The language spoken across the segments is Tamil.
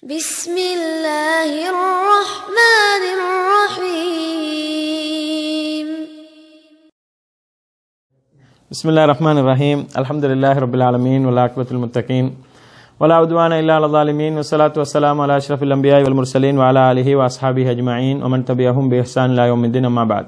بسم الله الرحمن الرحيم بسم الله الرحمن الرحيم الحمد لله رب العالمين والعاقبة للمتقين ولا عدوان إلا على الظالمين والصلاة والسلام على أشرف الأنبياء والمرسلين وعلى آله وأصحابه أجمعين ومن تبعهم بإحسان إلى يوم الدين أما بعد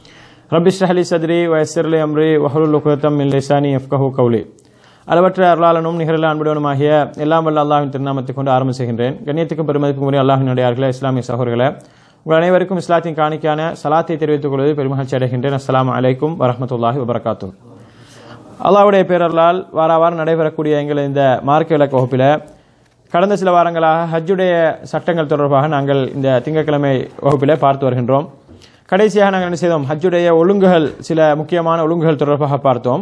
رب اشرح لي صدري ويسر لي أمري واحلل عقدة من لساني يفقهوا قولي அளவற்ற அருளாளனும் நிகரில் அன்புடனுமாகிய எல்லாம் வல்ல அல்லாஹின் திருநாமத்தை கொண்டு ஆரம்பம் செய்கின்றேன் கண்ணியத்துக்கும் பெருமதிப்புக்கும் உரிய அல்லாஹின் அடியார்களே இஸ்லாமிய சகோதரர்களே உங்கள் அனைவருக்கும் இஸ்லாத்தின் காணிக்கான சலாத்தை தெரிவித்துக் கொள்வது பெருமகிழ்ச்சி அடைகின்றேன் அஸ்ஸலாமு அலைக்கும் வரஹ்மத்துல்லாஹி வபரகாத்தூ அல்லாஹ்வுடைய பேரர்களால் வார வாரம் நடைபெறக்கூடிய எங்கள் இந்த மார்க்க விளக்க வகுப்பில் கடந்த சில வாரங்களாக ஹஜ்ஜுடைய சட்டங்கள் தொடர்பாக நாங்கள் இந்த திங்கட்கிழமை வகுப்பில் பார்த்து வருகின்றோம் கடைசியாக நாங்கள் என்ன செய்தோம் ஹஜ்ஜுடைய ஒழுங்குகள் சில முக்கியமான ஒழுங்குகள் தொடர்பாக பார்த்தோம்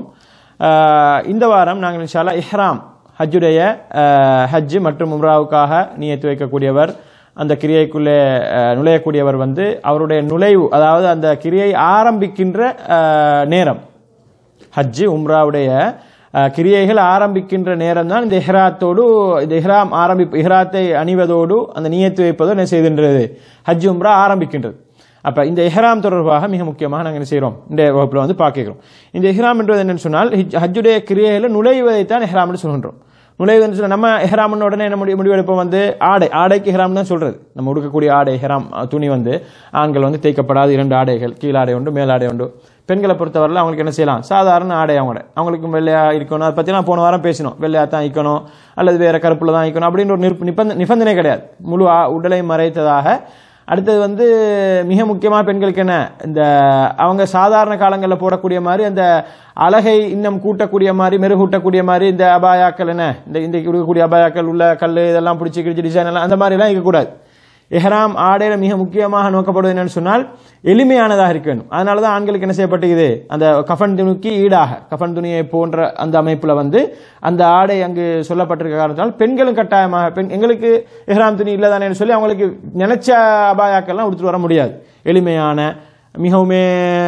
ஆஹ் இந்த வாரம் நாங்கள் இன்ஷால்லா இஹ்ராம் ஹஜ்ஜுடைய ஆஹ் ஹஜ் மற்றும் உம்ராவுக்காக நியத்து வைக்கக்கூடியவர் அந்த கிரியைக்குள்ளே ஆஹ் நுழையக்கூடியவர் வந்து அவருடைய நுழைவு அதாவது அந்த கிரியை ஆரம்பிக்கின்ற ஆஹ் நேரம் ஹஜ்ஜு உம்ராவுடைய அஹ், கிரியைகள் ஆரம்பிக்கின்ற நேரம் தான் இந்த இஹ்ராத்தோடு இந்த இஹ்ராம் ஆரம்பி இஹ்ராத்தை அணிவதோடு அந்த நியத்து வைப்பதோ என்ன செய்கின்றது ஹஜ் உம்ரா ஆரம்பிக்கின்றது அப்ப இந்த இஹ்ராம் தொடர்பாக மிக முக்கியமாக நாங்கள் என்ன செய்கிறோம் இந்த வகுப்பில் வந்து பார்க்கிறோம் இந்த இஹ்ராம் என்றது என்னன்னு சொன்னால் ஹிஜ்- ஹஜ்ஜுடைய கிரியைகளை நுழைவதைத்தான் இஹ்ராம்னு சொல்கின்றோம் நுழைவுன்னு சொன்னா நம்ம இஹ்ராம்னு உடனே என்ன முடிவு முடிவெடுப்போம் வந்து ஆடை ஆடைக்கு இஹ்ராம் தான் சொல்றது நம்ம உடுக்கக்கூடிய ஆடை இஹ்ராம் அஹ், துணி வந்து ஆண்கள் வந்து தேய்க்கப்படாத இரண்டு ஆடைகள் கீழாடை உண்டு மேலாடை உண்டு பெண்களை பொறுத்தவரையில் அவங்களுக்கு என்ன செய்யலாம் சாதாரண ஆடை அவங்களோட அவங்களுக்கும் வெள்ளையா இருக்கணும் அதை பற்றி நான் போன வாரம் பேசினோம் வெள்ளையா தான் இருக்கணும் அல்லது வேற கருப்புல தான் இருக்கணும் அப்படின்ற ஒரு நிற்ப- நிபந்த நிபந்தனை கிடையாது முழு ஆ- உடலை மறைத்ததாக அடுத்தது வந்து மிக முக்கியமாக பெண்களுக்கு என்ன இந்த அவங்க சாதாரண காலங்களில் போடக்கூடிய மாதிரி அந்த அழகை இன்னும் கூட்டக்கூடிய மாதிரி மெருகூட்டக்கூடிய மாதிரி இந்த அபாயாக்கள் என்ன இந்த இந்த இருக்கக்கூடிய அபாயாக்கள் உள்ள கல் இதெல்லாம் பிடிச்சி கிழிச்சு டிசைன் எல்லாம் அந்த மாதிரிலாம் இருக்கக்கூடாது எஹ்ராம் ஆடையில மிக முக்கியமாக நோக்கப்படுவது என்னன்னு சொன்னால் எளிமையானதாக இருக்க வேண்டும் அதனால தான் ஆண்களுக்கு என்ன செய்யப்பட்டிருக்குது அந்த கஃபன் துணிக்கு ஈடாக கஃபன் துணியை போன்ற அந்த அமைப்புல வந்து அந்த ஆடை அங்கு சொல்லப்பட்டிருக்க காரணத்தால் பெண்களும் கட்டாயமாக பெண் எங்களுக்கு எஹ்ராம் துணி இல்லை தானேன்னு சொல்லி அவங்களுக்கு நினைச்ச அபாயாக்கள்லாம் எடுத்துட்டு வர முடியாது எளிமையான மிகவுமே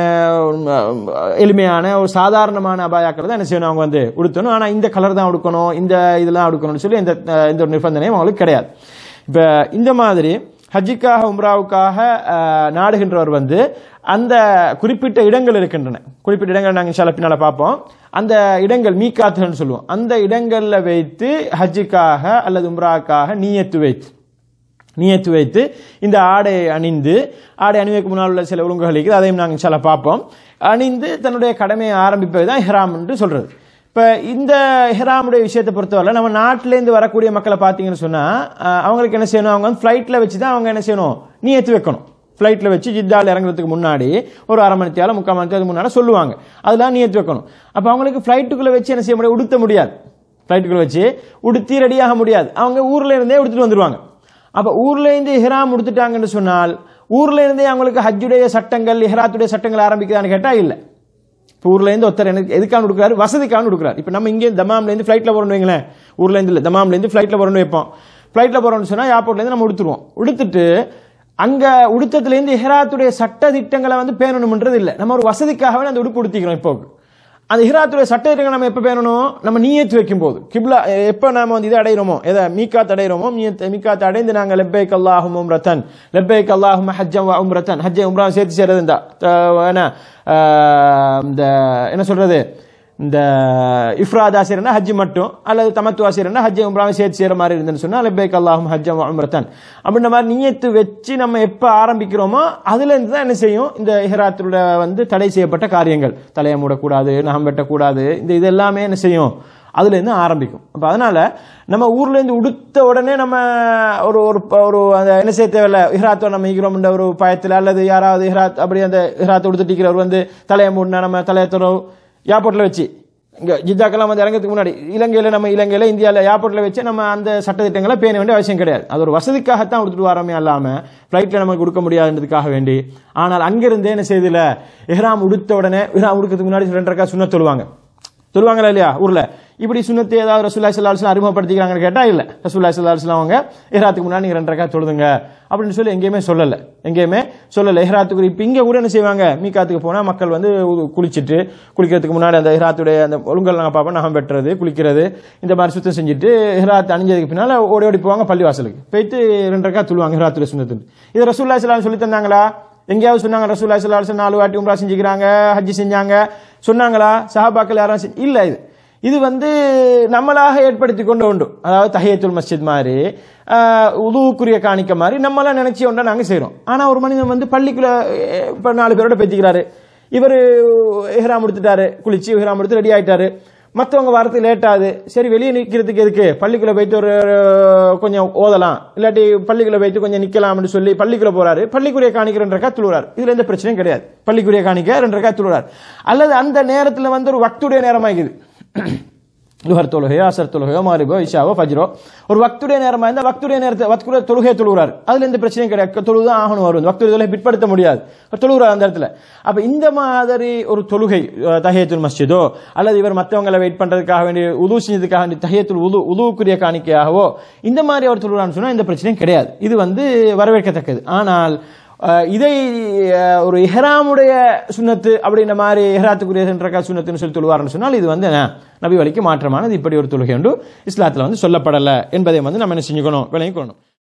உம், எளிமையான ஒரு சாதாரணமான அபாயாக்கள் தான் என்ன செய்யணும் அவங்க வந்து உடுத்தணும் ஆனால் இந்த கலர் தான் உடுக்கணும் இந்த இதெல்லாம் உடுக்கணும்னு சொல்லி எந்த எந்த ஒரு நிபந்தனையும் அவங்களுக்கு கிடையாது இப்போ இந்த மாதிரி ஹஜ்ஜுக்காக உம்ராவுக்காக அஹ், நாடுகின்றவர் வந்து அந்த குறிப்பிட்ட இடங்கள் இருக்கின்றன குறிப்பிட்ட இடங்கள் நாங்கள் இன்ஷால்லா பின்னால் பார்ப்போம் அந்த இடங்கள் மீக்காத்துகள்னு சொல்லுவோம் அந்த இடங்களில் வைத்து ஹஜ்ஜுக்காக அல்லது உம்ராவுக்காக நீயத்து வைத்து நியத்து வைத்து இந்த ஆடையை அணிந்து ஆடை அணிவதற்கு முன்னால் உள்ள சில ஒழுங்குகள் இருக்குது அதையும் நாங்கள் சில பார்ப்போம் அணிந்து தன்னுடைய கடமையை ஆரம்பிப்பது தான் ஹிராம் என்று சொல்றது இப்போ இந்த ஹிராமுடைய விஷயத்தை பொறுத்தவரை நம்ம நாட்டிலேருந்து வரக்கூடிய மக்களை பார்த்தீங்கன்னு சொன்னால் அவங்களுக்கு என்ன செய்யணும் அவங்க வந்து ஃப்ளைட்டில் வச்சு தான் அவங்க என்ன செய்யணும் நியத்து வைக்கணும் ஃப்ளைட்டில் வச்சு ஜித்தால் இறங்குறதுக்கு முன்னாடி ஒரு அரை மணி தேவை முக்கால் மணி தேவை முன்னாடி சொல்லுவாங்க அதெல்லாம் நியத்து வைக்கணும் அப்போ அவங்களுக்கு ஃப்ளைட்டுக்குள்ளே வச்சு என்ன செய்ய முடியாது உடுத்த முடியாது ஃப்ளைட்டுக்குள்ளே வச்சு உடுத்தி ரெடியாக முடியாது அவங்க ஊரில் இருந்தே உடுத்துட்டு வந்துருவாங்க அப்ப ஊர்ல இருந்து இஹ்ராம் உடுத்துட்டாங்கன்னு சொன்னால் ஊர்ல இருந்தே அவங்களுக்கு ஹஜ்ஜுடைய சட்டங்கள் இஹ்ராத்துடைய சட்டங்கள் ஆரம்பிக்குதான்னு கேட்டா இல்ல இப்போ ஊர்ல இருந்து ஒருத்தர் எனக்கு எதுக்காக கொடுக்குறாரு வசதிக்காக கொடுக்குறாரு இப்போ நம்ம இங்கே தமாம்ல இருந்து ஃப்ளைட்ல போறோம்னு வைங்களேன் ஊர்ல இருந்து இல்ல தமாம்ல இருந்து ஃப்ளைட்ல போறோம்னு வைப்போம் ஃப்ளைட்ல போறோம்னு சொன்னா ஏர்போர்ட்ல இருந்து நம்ம உடுத்துருவோம் உடுத்துட்டு அங்க உடுத்தத்துல இருந்து இஹ்ராத்துடைய சட்ட திட்டங்களை வந்து பேணணும்ன்றது இல்ல நம்ம ஒரு வசதிக்காகவே அந்த உடுப்பு உடுத்திக்கிறோம் இப்போ அந்த ஹிராத்துடைய சட்டத்திட்டங்கள் நம்ம எப்போ பேணணும் நம்ம நீயத்து வைக்கும் போது கிப்லா எப்போ நாம வந்து இதை அடைகிறோமோ எதை மீக்காத் அடைகிறோமோ நீயத் மீக்காத் அடைந்து நாங்கள் லெப்பேக் அல்லாஹும் உம்ரத்தன் லெப்பேக் அல்லாஹும் ஹஜ்ஜம் வ உம்ரத்தன் ஹஜ்ஜை உம்ரா சேர்த்து சேர்றது இந்த அஹ், என்ன அஹ், இந்த என்ன சொல்றது இந்த இஃப்ராதா செய்யறனா ஹஜ் மட்டும் அல்லது தமத்துவா செய்யறனா ஹஜ்ஜை உம்ராவை சேர்த்து செய்யற மாதிரி இருந்துன்னு சொன்னா லெப்பேக் அல்லாஹும் ஹஜ்ஜம் வ உம்ரத்தன் அப்படின்ற மாதிரி நீயத்து வச்சு நம்ம எப்போ ஆரம்பிக்கிறோமோ அதுல இருந்து தான் என்ன செய்யும் இந்த இஹ்ராத்தோட வந்து தடை செய்யப்பட்ட காரியங்கள் தலையை மூடக்கூடாது நகம் வெட்டக்கூடாது இந்த இது எல்லாமே என்ன செய்யும் அதுல இருந்து ஆரம்பிக்கும் அப்ப அதனால நம்ம ஊர்ல இருந்து உடுத்த உடனே நம்ம ஒரு ஒரு ஒரு அந்த என்ன செய்ய தேவையில்ல இஹ்ராத்தோ நம்ம ஈக்கிறோம்ன்ற ஒரு பயத்துல அல்லது யாராவது இஹ்ராத் அப்படி அந்த இஹ்ராத் உடுத்துட்டிக்கிறவர் வந்து தலையை மூடினா நம்ம தலையை துறவு ஏர்போர்ட்ல வச்சு இங்க ஜித்தாக்கெல்லாம் வந்து இறங்கிறதுக்கு முன்னாடி இலங்கையில நம்ம இலங்கையில இந்தியாவில் ஏர்போர்ட்ல வச்சு நம்ம அந்த சட்டத்திட்டங்களை பேண வேண்டிய அவசியம் கிடையாது அது ஒரு வசதிக்காகத்தான் கொடுத்துட்டு வரோமே அல்லாம ஃப்ளைட்ல நமக்கு கொடுக்க முடியாதுன்றதுக்காக வேண்டி ஆனால் அங்கிருந்தே என்ன செய்தில இஹ்ராம் உடுத்த உடனே இஹ்ராம் உடுக்கிறதுக்கு முன்னாடி ரெண்டு ரக்கா சுண்ண சொல்லுவாங்க சொல்லுவாங்களா இல்லையா ஊர்ல இப்படி சுண்ணத்து ஏதாவது ரசூல்லா ஸல்லல்லாஹு அலைஹி வஸல்லம் அறிமுகப்படுத்திக்கிறாங்கன்னு கேட்டா இல்ல ரசூல்லா ஸல்லல்லாஹு அலைஹி வஸல்லம் அவங்க இஹ்ராத்துக்கு முன்னாடி நீங்க ரெண்டு ரக்காத் தொழுதுங்க அப்படின்னு சொல்லி எங்கேயுமே சொல்லல எங்கேயுமே சொல்லல இஹ்ராத்துக்கு இப்ப இங்க கூட என்ன செய்வாங்க மீகாத்துக்கு போனா மக்கள் வந்து உ- குளிச்சிட்டு குளிக்கிறதுக்கு முன்னாடி அந்த இஹ்ராத்துடைய அந்த ஒழுங்கல் நாங்க பார்ப்போம் நகம் வெட்டுறது குளிக்கிறது இந்த மாதிரி சுத்தம் செஞ்சுட்டு இஹ்ராத் அணிஞ்சதுக்கு பின்னால ஓடி ஓடி போவாங்க பள்ளிவாசலுக்கு போயிட்டு ரெண்டு ரக்காத் தொழுவாங்க இஹ்ராத்துடைய சுண்ணத்து இது ரசூல்லா ஸல்லல்லாஹு அலைஹி வஸல்லம் சொல்லி தந்தாங்களா எங்கேயாவது சொன்னாங்க ரசூல்லா ஸல்லல்லாஹு அலைஹி வஸல்லம் நாலு வாட்டி உம்ரா செஞ்சுக்கிறாங்க ஹஜ்ஜி செஞ்சாங்க சொன்னாங்களா சஹாபாக்கள் யாரும் செஞ்சு- இல்ல இது இது வந்து நம்மளாக ஏற்படுத்தி கொண்டு உண்டு அதாவது தஹியத்துல் மஸ்ஜித் மாதிரி ஆஹ், உதுவுக்குரிய காணிக்க மாதிரி நம்மளாம் நினைச்சு ஒன்றா நாங்க செய்றோம் ஆனா ஒரு மனிதன் வந்து பள்ளிக்குள்ள அஹ், இப்ப நாலு பேரோட பேத்திக்கிறாரு இவர் இஹ்ராம் எடுத்துட்டாரு குளிச்சு இஹ்ராம் எடுத்து ரெடி ஆயிட்டாரு மற்றவங்க வரத்துக்கு லேட் ஆகுது சரி வெளியே நிற்கிறதுக்கு எதுக்கு பள்ளிக்குள்ள போயிட்டு ஒரு ஒரு கொஞ்சம் ஓதலாம் இல்லாட்டி பள்ளிக்குள்ள போயிட்டு கொஞ்சம் நிக்கலாம்னு சொல்லி பள்ளிக்குள்ள போறாரு பள்ளிக்குரிய காணிக்க ரெண்டு ரக்கா துளுறாரு இதுல எந்த பிரச்சனையும் கிடையாது பள்ளிக்குரிய காணிக்க ரெண்டு ரக்கா துளுறாரு அல்லது அந்த நேரத்துல வந்து ஒரு வக்துடைய நேரமாகுது லுஹர் தொழுகையோ அசர் தொழுகையோ மாரிபோ இஷாவோ ஃபஜ்ரோ ஒரு வக்துடைய நேரமா இருந்தா வக்துடைய நேரத்தை வக்துடைய தொழுகையை தொழுகிறார் அதுல எந்த பிரச்சனையும் கிடையாது தொழுதான் ஆகணும் வரும் வக்துடைய தொழுகை பிற்படுத்த முடியாது அவர் தொழுகிறார் அந்த இடத்துல அப்ப இந்த மாதிரி ஒரு தொழுகை அஹ், தஹியத்துல் மஸ்ஜிதோ அல்லது இவர் மற்றவங்களை வெயிட் பண்றதுக்காக வேண்டி உது செஞ்சதுக்காக வேண்டி தஹியத்துல் உது உதுவுக்குரிய காணிக்கையாகவோ இந்த மாதிரி அவர் தொழுகிறான்னு சொன்னா எந்த பிரச்சனையும் கிடையாது இது வந்து வரவேற்கத்தக்கது ஆனால் அஹ், இதை அஹ், ஒரு இஹ்ராமுடைய சுன்னத்து அப்படின்ற மாதிரி இஹ்ராத்துக்குரிய சென்றக்கா சுன்னத்துன்னு சொல்லி தொழுவார்னு சொன்னால் இது வந்து என்ன நபி வழிக்கு மாற்றமானது இப்படி ஒரு தொழுகை ஒன்று இஸ்லாத்தில் வந்து சொல்லப்படலை என்பதை வந்து நம்ம என்ன செஞ்சுக்கணும் விளங்கிக்கணும்